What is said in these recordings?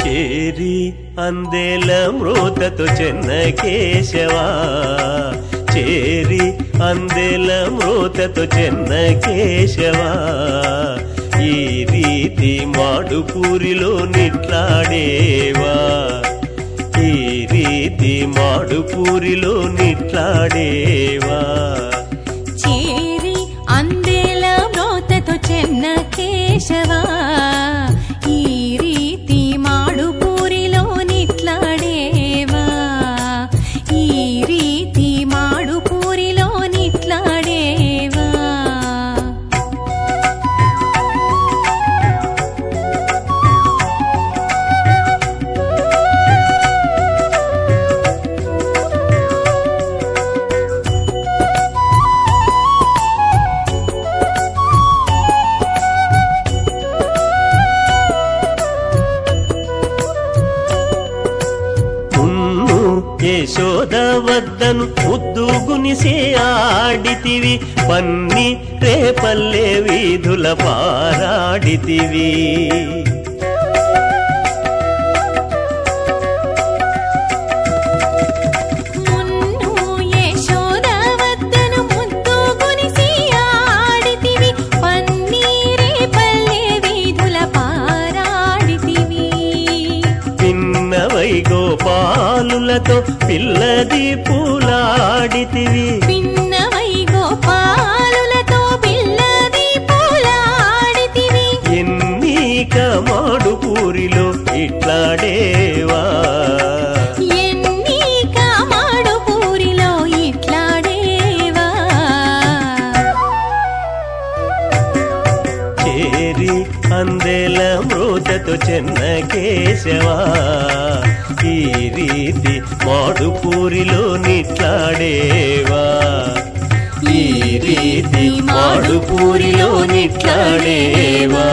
చేరి అందేల మృతతో చెన్న కేశవా చేరి అందేల మృతతో చెన్న కేశవా ఈ రీతి మాడుపూరిలో నిట్లాడేవా ఈ రీతి మాడుపూరిలో నిట్లాడేవా చేరి అందేల మ్రోతతో చెన్న కేశవా ఈ రీతి మాడుపూరిలో నిట్లాడేవా ఈ రీతి మాడుపూరిలో నిట్లాడేవా మున్ను యశోద వద్దను ముద్దు గునిసి ఆడితివి పన్ని రేపల్లె వీధుల పారాడితివి మున్ను యశోద వద్దను ముద్దు గునిసి ఆడితివి పన్నీరే పల్లె వీధుల పారాడితివి పిన్నవై గోపాలులతో పిల్లది పూలాడితివి పిన్నవై గోపాలులతో పిల్లది పూలాడితివి ఎన్నీక మాడు పూరిలో ఇట్లాడేవా ఎన్ని కామాడు పూరిలో ఇట్లాడేవా చేరి అందెల మృతతో చెన్న కేశవా ఈ రీతి మాడుపూరిలో నిట్లాడేవా ఈ రీతి మాడుపూరిలో నిట్లాడేవా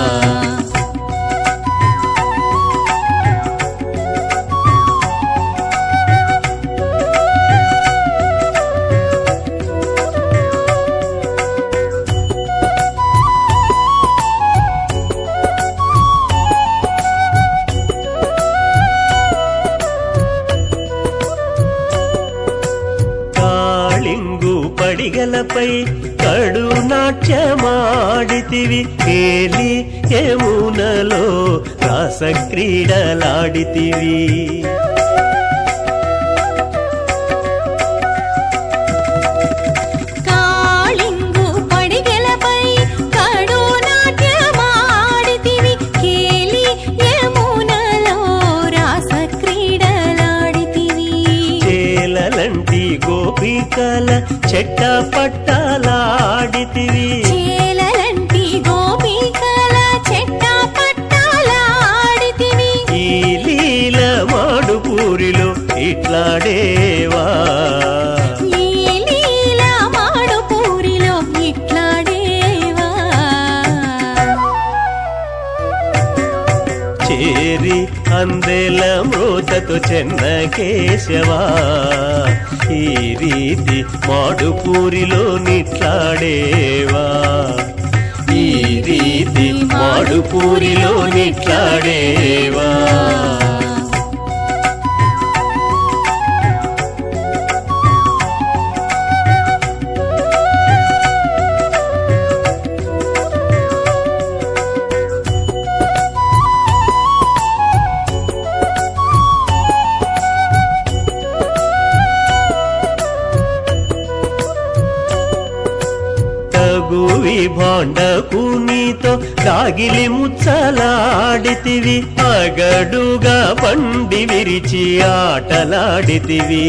కాళింగు పడిగలపై కడు నాట్యమాడితివి కేలి యమునలో రాస క్రీడలాడితివి కాళింగు పడిగెలపై కడు నాట్యమాడితివి కేలి యమునలో రాస క్రీడలాడితివి చేలలంటి గోపికల చెట్ట పట్టాలాడితివి చేలలంటి గోపికల చెట్ట పట్టాలాడితివి ఈ లీల మాడుపూరిలో ఇట్లాడేవా ఈ లీల మాడుపూరిలో ఇట్లాడేవా చేరి అందెల మృతతో చెన్న కేశవా ఈ రీతి మాడుపూరిలో నిట్లాడేవా ఈ రీతి మాడుపూరిలో నిట్లాడేవా తగువి భాండకు నీతో దాగిలి ముచ్చలాడితివి అగడుగా బండి విరిచి ఆటలాడితివి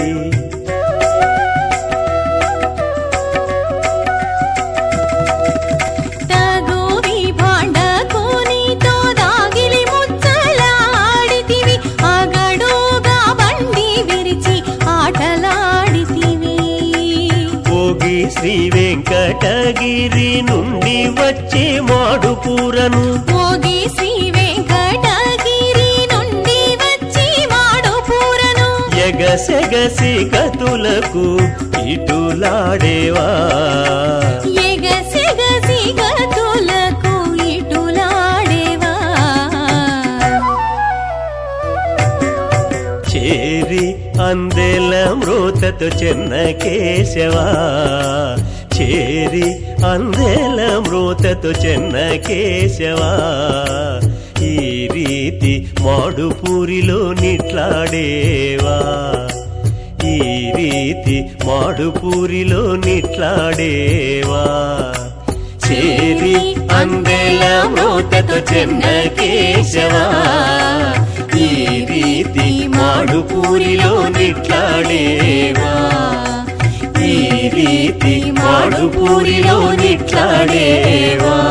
తగోవి భాండకు నీతో దాగిలి ముచ్చలాడితివి అగడుగా బండి విరిచి ఆటలాడితివి భోగి శ్రీ వెంకటగిరి నుండి వచ్చే మాడుపూరను మోగి శ్రీ వెంకటగిరి నుండి వచ్చి మాడుపూరను ఎగసెగసి గతులకు ఇటులాడేవా ఎగసెగసి గతులకు ఇటులాడేవా మ్రోతతో చెన్న కేశవా చేరి అందెల మ్రోతతో చెన్న కేశవా ఈ రీతి మాడుపూరిలో నిట్లాడేవా ఈ రీతి మాడుపూరిలో నిట్లాడేవా చేరి అందెల మ్రోతతో చెన్న కేశవా ఈ రీతి మాడుపూరిలో నిట్లాడేవా ఈ రీతి మాడుపూరిలో నిట్లాడేవా